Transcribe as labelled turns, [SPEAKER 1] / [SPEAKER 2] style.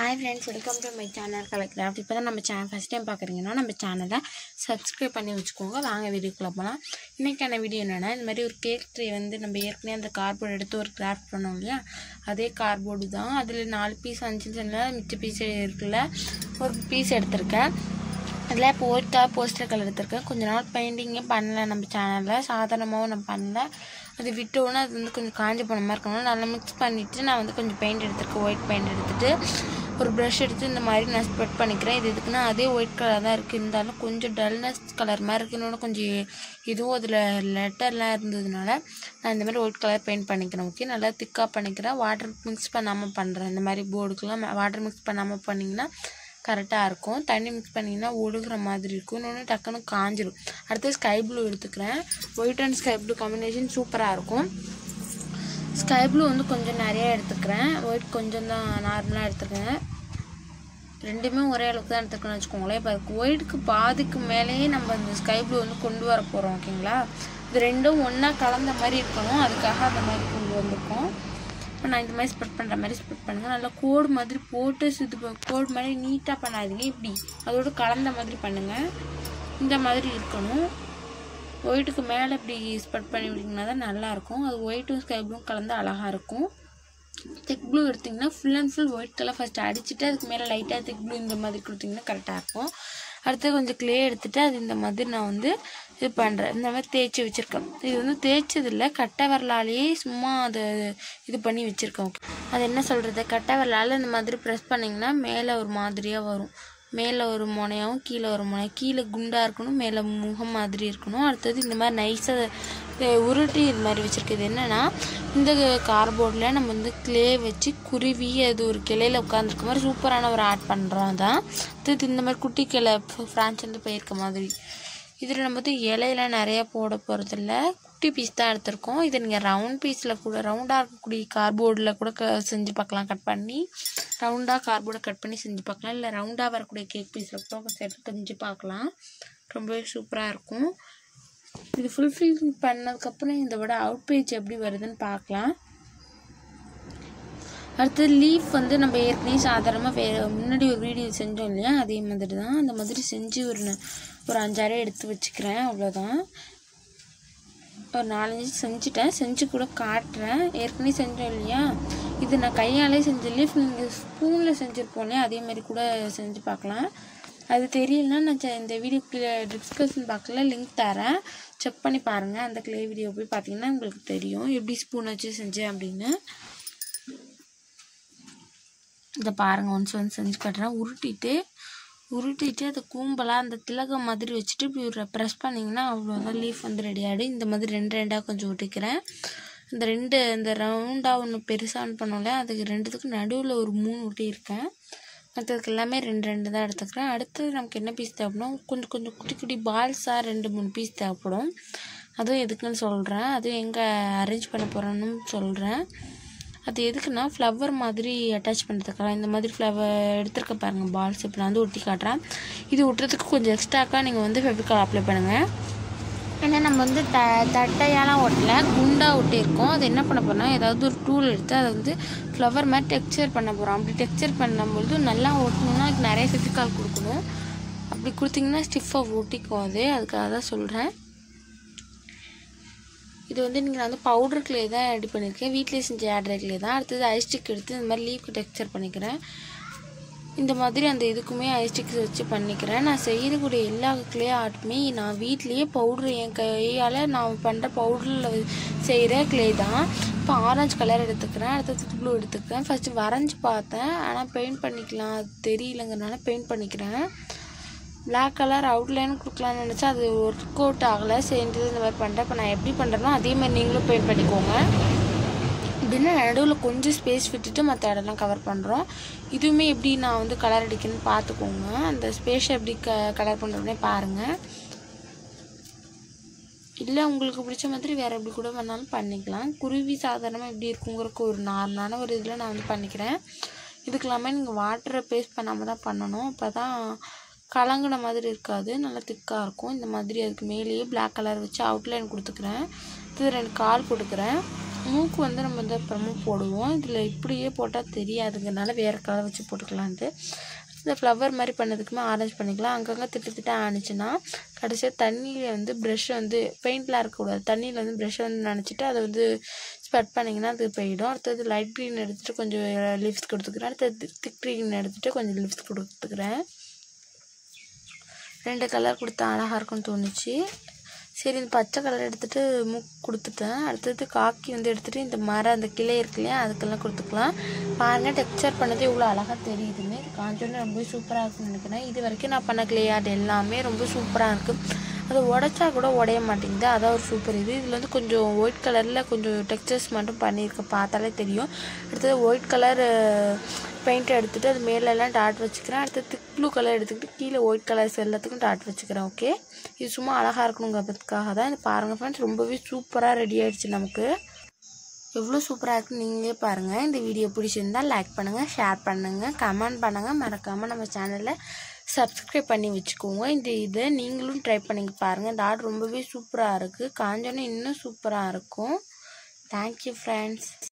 [SPEAKER 1] hi friends welcome to my channel colour craft இப்போ தான் நம்ம சேனல் ஃபஸ்ட் டைம் பார்க்குறீங்கன்னா நம்ம சேனலை சப்ஸ்கிரைப் பண்ணி வச்சுக்கோங்க வாங்க வீடியோக்குள்ளே போகலாம் இன்றைக்கான வீடியோ என்னென்னா இந்த மாதிரி ஒரு கேக் ட்ரே வந்து நம்ம ஏற்கனவே அந்த கார்ட்போர்டு எடுத்து ஒரு கிராஃப்ட் பண்ணோம் இல்லையா அதே கார்ட்போர்டு தான் அதில் நாலு பீஸ் அஞ்சு சொன்னால் மிச்ச பீஸ் இருக்குல்ல ஒரு பீஸ் எடுத்திருக்கேன் அதில் இப்போ ஒயிட் கலர் போஸ்டர் கலர் எடுத்திருக்கேன் கொஞ்ச நாள் பெயிண்டிங்கே பண்ணல நம்ம சேனலில் சாதாரணமாகவும் நான் பண்ணல அது விட்டோன்னே அது வந்து கொஞ்சம் காஞ்சி போன மாதிரி இருக்கணும் நல்லா மிக்ஸ் பண்ணிவிட்டு நான் வந்து கொஞ்சம் பெயிண்ட் எடுத்திருக்கேன் ஒயிட் பெயிண்ட் எடுத்துகிட்டு ஒரு ப்ரஷ் எடுத்து இந்த மாதிரி நான் ஸ்ப்ரெட் பண்ணிக்கிறேன் இது எதுக்குன்னா அதே ஒயிட் கலர் தான் இருக்குது இருந்தாலும் கொஞ்சம் டல்னஸ் கலர் மாதிரி இருக்குது இன்னொன்று கொஞ்சம் இதுவும் அதில் லெட்டர்லாம் இருந்ததுனால நான் இந்த மாதிரி ஒயிட் கலர் பெயிண்ட் பண்ணிக்கிறேன் ஓகே நல்லா திக்காக பண்ணிக்கிறேன் வாட்டர் மிக்ஸ் பண்ணாமல் பண்ணுறேன் இந்த மாதிரி போர்டுக்கெலாம் வாட்டர் மிக்ஸ் பண்ணாமல் பண்ணிங்கன்னா கரெக்டாக இருக்கும் தண்ணி மிக்ஸ் பண்ணிங்கன்னா ஒழுகுற மாதிரி இருக்கும் இன்னொன்று டக்குன்னு காஞ்சிடும் அடுத்து ஸ்கை ப்ளூ எடுத்துக்கிறேன் white and sky blue combination சூப்பராக இருக்கும் ஸ்கை ப்ளூ வந்து கொஞ்சம் நிறையா எடுத்துக்கிறேன் ஒயிட் கொஞ்சம் தான் நார்மலாக எடுத்துக்கிறேன் ரெண்டுமே ஒரே அளவுக்கு தான் எடுத்துக்கணும்னு வச்சுக்கோங்களேன் இப்போ ஒயிட்டுக்கு பாதிக்கு மேலேயே நம்ம இந்த ஸ்கை ப்ளூ வந்து கொண்டு வர போகிறோம் ஓகேங்களா இது ரெண்டும் ஒன்றா கலந்த மாதிரி இருக்கணும் அதுக்காக அந்த மாதிரி கொண்டு வந்திருக்கோம் இப்போ நான் இந்த மாதிரி ஸ்ப்ரெட் பண்ணுற மாதிரி ஸ்ப்ரெட் பண்ணுங்கள் நல்லா கோடு மாதிரி போட்டு இது கோடு மாதிரி நீட்டாக பண்ணாதீங்க இப்படி அதோடு கலந்த மாதிரி பண்ணுங்கள் இந்த மாதிரி இருக்கணும் ஒயிட்டுக்கு மேலே இப்படி ஸ்ப்ரெட் பண்ணி விட்டிங்கன்னா தான் நல்லாயிருக்கும் அது ஒயிட்டும் ஸ்கை ப்ளூவும் கலந்து அழகாக இருக்கும் திக் ப்ளூ எடுத்திங்கன்னா full and full white colour first அடிச்சுட்டு அதுக்கு மேலே லைட்டாக திக் ப்ளூ இந்த மாதிரி கொடுத்திங்கன்னா கரெக்டாக இருக்கும் அடுத்து கொஞ்சம் க்ளே எடுத்துகிட்டு அது இந்த மாதிரி நான் வந்து இது பண்ணுறேன் இந்த மாதிரி தேய்ச்சி வச்சுருக்கேன் இது வந்து தேய்ச்சதில்ல கட்டை வரலாலேயே சும்மா அதை இது பண்ணி வச்சுருக்கேன் அது என்ன சொல்கிறது கட்டை வரலால் இந்த மாதிரி ப்ரெஸ் பண்ணிங்கன்னா மேலே ஒரு மாதிரியாக வரும் மேலே ஒரு முனையாகவும் கீழே ஒரு முனை கீழே குண்டாக இருக்கணும் மேலே முகம் மாதிரி இருக்கணும் அடுத்தது இந்த மாதிரி நைஸாக உருட்டி இது மாதிரி வச்சுருக்கு இது என்னென்னா இந்த கார்போர்டில் நம்ம வந்து க்ளே வச்சு குருவி அது ஒரு கிளையில் உட்காந்துருக்க மாதிரி சூப்பரான ஒரு ஆட் பண்ணுறோம் அதான் அடுத்தது இந்த மாதிரி குட்டி கிளை ஃப்ரான்ஸ்லேருந்து போயிருக்க மாதிரி இதில் நம்ம வந்து இலையெல்லாம் நிறையா போட போகிறதில்ல குட்டி பீஸ் தான் எடுத்திருக்கோம் இதை நீங்கள் ரவுண்ட் பீஸில் கூட ரவுண்டாக இருக்கக்கூடிய கார்போர்டில் கூட க செஞ்சு பார்க்கலாம் கட் பண்ணி ரவுண்டாக கார்போர்டை கட் பண்ணி செஞ்சு பார்க்கலாம் இல்லை ரவுண்டாக வரக்கூடிய கேக் பீஸில் கூட செட் செஞ்சு பார்க்கலாம் ரொம்பவே சூப்பராக இருக்கும் இது ஃபுல்ஃபில் பண்ணதுக்கப்புறம் இந்த விட அவுட் பேஜ் எப்படி வருதுன்னு பார்க்கலாம் அடுத்து லீஃப் வந்து நம்ம ஏற்கனவே சாதாரணமாக வே முன்னாடி ஒரு வீடியோ செஞ்சோம் இல்லையா அதே மாதிரி தான் அந்த மாதிரி செஞ்சு ஒரு ஒரு அஞ்சாறு எடுத்து வச்சுக்கிறேன் அவ்வளோதான் ஒரு நாலஞ்சு செஞ்சுட்டேன் செஞ்சு கூட காட்டுறேன் ஏற்கனவே செஞ்சோம் இல்லையா இது நான் கையாலே செஞ்ச லீஃப் நீங்கள் ஸ்பூனில் செஞ்சுருப்போம் இல்லையா அதே மாதிரி கூட செஞ்சு பார்க்கலாம் அது தெரியலனா நான் இந்த வீடியோக்குள்ள டிஸ்கஷன் பாக்ஸில் லிங்க் தரேன் செக் பண்ணி பாருங்கள் அந்த க்ளே வீடியோ போய் பார்த்தீங்கன்னா உங்களுக்கு தெரியும் எப்படி ஸ்பூன் வச்சு செஞ்சேன் அப்படின்னு இதை பாருங்கள் ஒன்ஸ் ஒன்ஸ் செஞ்சு காட்டுறேன் உருட்டிட்டு உருட்டிட்டு அதை கூம்பலாக அந்த திலகம் மாதிரி வச்சுட்டு இப்படி ஒரு ப்ரெஸ் பண்ணிங்கன்னா அவ்வளோதான் லீஃப் வந்து ரெடி ஆகிடும் இந்த மாதிரி ரெண்டு ரெண்டாக கொஞ்சம் ஒட்டிக்கிறேன் இந்த ரெண்டு இந்த ரவுண்டாக ஒன்று பெருசாக பண்ணோம்ல அதுக்கு ரெண்டுத்துக்கும் நடுவில் ஒரு மூணு ஒட்டியிருக்கேன் மற்றதுக்கு எல்லாமே ரெண்டு ரெண்டு தான் எடுத்துக்கிறேன் அடுத்தது நமக்கு என்ன பீஸ் தேவைப்படும் கொஞ்சம் கொஞ்சம் குட்டி குட்டி பால்ஸாக ரெண்டு மூணு பீஸ் தேவைப்படும் அதுவும் எதுக்குன்னு சொல்கிறேன் அதுவும் எங்கே அரேஞ்ச் பண்ண போகிறேன்னு சொல்கிறேன் அது எதுக்குன்னா ஃப்ளவர் மாதிரி அட்டாச் பண்ணுறதுக்காக இந்த மாதிரி ஃப்ளவர் எடுத்துருக்க பாருங்கள் பால்ஸ் இப்போ நான் வந்து ஒட்டி காட்டுறேன் இது ஒட்டுறதுக்கு கொஞ்சம் எக்ஸ்ட்ராக்காக நீங்கள் வந்து ஃபெவிகால் அப்ளை பண்ணுங்கள் ஏன்னா நம்ம வந்து த தட்டையாலாம் ஒட்டல குண்டாக ஒட்டியிருக்கோம் அது என்ன பண்ண போகிறோம் ஏதாவது ஒரு டூல் எடுத்து அதை வந்து ஃப்ளவர் மாதிரி டெக்ஸ்சர் பண்ண போகிறோம் அப்படி டெக்ஸ்சர் பண்ணும்பொழுது நல்லா ஒட்டணும்னா அதுக்கு நிறைய ஃபெவிகால் கொடுக்கணும் அப்படி கொடுத்திங்கன்னா ஸ்டிஃபாக ஒட்டிக்கும் அது அதுக்காக தான் சொல்கிறேன் இது வந்து நீங்கள் நான் வந்து பவுடர் கிளே தான் ரெடி பண்ணியிருக்கேன் வீட்டிலே செஞ்ச ஏட்ரை கிளே தான் அடுத்தது ஐஸ்டிக் எடுத்து இந்த மாதிரி லீவ்க்கு டெக்ஸ்சர் பண்ணிக்கிறேன் இந்த மாதிரி அந்த இதுக்குமே ஐஸ்டிக்ஸ் வச்சு பண்ணிக்கிறேன் நான் செய்யக்கூடிய எல்லா கிளே ஆர்ட்டுமே நான் வீட்லேயே பவுட்ரு என் கையால் நான் பண்ணுற பவுடரில் செய்கிற கிளே தான் இப்போ ஆரஞ்சு கலர் எடுத்துக்கிறேன் அடுத்தது ப்ளூ எடுத்துக்கிறேன் ஃபஸ்ட்டு வரைஞ்சி பார்த்தேன் ஆனால் பெயிண்ட் பண்ணிக்கலாம் அது தெரியலங்கிறனால பெயிண்ட் பண்ணிக்கிறேன் பிளாக் கலர் அவுட்லைன் கொடுக்கலான்னு நினச்சா அது ஒர்க் அவுட் ஆகலை சேர்ந்து இந்த மாதிரி பண்ணுறேன் இப்போ நான் எப்படி பண்ணுறேனோ அதே மாதிரி நீங்களும் பெயிண்ட் பண்ணிக்கோங்க இப்படின்னா நடுவில் கொஞ்சம் ஸ்பேஸ் விட்டுட்டு மற்ற இடம்லாம் கவர் பண்ணுறோம் இதுவுமே எப்படி நான் வந்து கலர் அடிக்கணும்னு பார்த்துக்கோங்க அந்த ஸ்பேஸை எப்படி க கலர் பண்ணுறதுனே பாருங்கள் இல்லை உங்களுக்கு பிடிச்ச மாதிரி வேறு எப்படி கூட வேணாலும் பண்ணிக்கலாம் குருவி சாதாரணமாக எப்படி இருக்குங்கிறக்கு ஒரு நார்மலான ஒரு இதில் நான் வந்து பண்ணிக்கிறேன் இதுக்கு இல்லாமல் நீங்கள் வாட்டரை பேஸ்ட் பண்ணாமல் தான் பண்ணணும் அப்போ தான் கலங்கின மாதிரி இருக்காது நல்லா திக்காக இருக்கும் இந்த மாதிரி அதுக்கு மேலேயே பிளாக் கலர் வச்சு அவுட்லைன் கொடுத்துக்கிறேன் இது ரெண்டு கால் கொடுக்குறேன் மூக்கு வந்து நம்ம வந்து அப்புறமா போடுவோம் இதில் இப்படியே போட்டால் தெரியாதுங்கிறனால வேறு கலர் வச்சு போட்டுக்கலான்ட்டு இந்த ஃப்ளவர் மாதிரி பண்ணதுக்குமே ஆரேஞ்ச் பண்ணிக்கலாம் அங்கங்கே திட்டு திட்டு ஆனிச்சுன்னா கடைசியாக தண்ணியில் வந்து ப்ரெஷ்ஷை வந்து பெயிண்ட்லாம் இருக்கக்கூடாது தண்ணியில் வந்து ப்ரெஷ்ஷை வந்து நினச்சிட்டு அதை வந்து ஸ்ப்ரெட் பண்ணிங்கன்னா அது போயிடும் அடுத்தது லைட் க்ரீன் எடுத்துகிட்டு கொஞ்சம் லிப்ஸ் கொடுத்துக்கிறேன் அடுத்தது திக் க்ரீன் எடுத்துகிட்டு கொஞ்சம் லிப்ஸ் கொடுத்துக்கிறேன் ரெண்டு கலர் கொடுத்தா அழகாக இருக்கும்னு தோணுச்சு சரி இந்த பச்சை கலர் எடுத்துகிட்டு மூக்கு கொடுத்துட்டேன் அடுத்தது காக்கி வந்து எடுத்துகிட்டு இந்த மரம் அந்த கிளை இருக்கு இல்லையா அதுக்கெல்லாம் கொடுத்துக்கலாம் பாருங்கள் டெக்ஸ்சர் பண்ணது இவ்வளோ அழகாக தெரியுதுன்னு இது காஞ்சோன்னு ரொம்ப சூப்பராக இருக்குன்னு நினைக்கிறேன் இது வரைக்கும் நான் பண்ண கிளே ஆர்ட் எல்லாமே ரொம்ப சூப்பராக இருக்குது அது உடச்சா கூட உடைய மாட்டேங்குது அதான் ஒரு சூப்பர் இது இதில் வந்து கொஞ்சம் ஒயிட் கலரில் கொஞ்சம் டெக்ஸ்சர்ஸ் மட்டும் பண்ணியிருக்கேன் பார்த்தாலே தெரியும் அடுத்தது ஒயிட் கலர் பெயிண்ட் எடுத்துகிட்டு அது மேலெல்லாம் டாட் வச்சுக்கிறேன் அடுத்து திக் ப்ளூ கலர் எடுத்துக்கிட்டு கீழே ஒயிட் கலர்ஸ் எல்லாத்துக்கும் டாட் வச்சுக்கிறேன் ஓகே இது சும்மா அழகாக இருக்கணுங்கிறதுக்காக தான் இது பாருங்கள் ஃப்ரெண்ட்ஸ் ரொம்பவே சூப்பராக ரெடி ஆயிடுச்சு நமக்கு எவ்வளோ சூப்பராக இருக்குன்னு நீங்களே பாருங்கள் இந்த வீடியோ பிடிச்சிருந்தால் லைக் பண்ணுங்கள் ஷேர் பண்ணுங்கள் கமெண்ட் பண்ணுங்கள் மறக்காமல் நம்ம சேனலில் சப்ஸ்கிரைப் பண்ணி வச்சுக்கோங்க இந்த இதை நீங்களும் ட்ரை பண்ணி பாருங்கள் இந்த ஆர்ட் ரொம்பவே சூப்பராக இருக்குது காஞ்சோன்னே இன்னும் சூப்பராக இருக்கும் தேங்க்யூ ஃப்ரெண்ட்ஸ்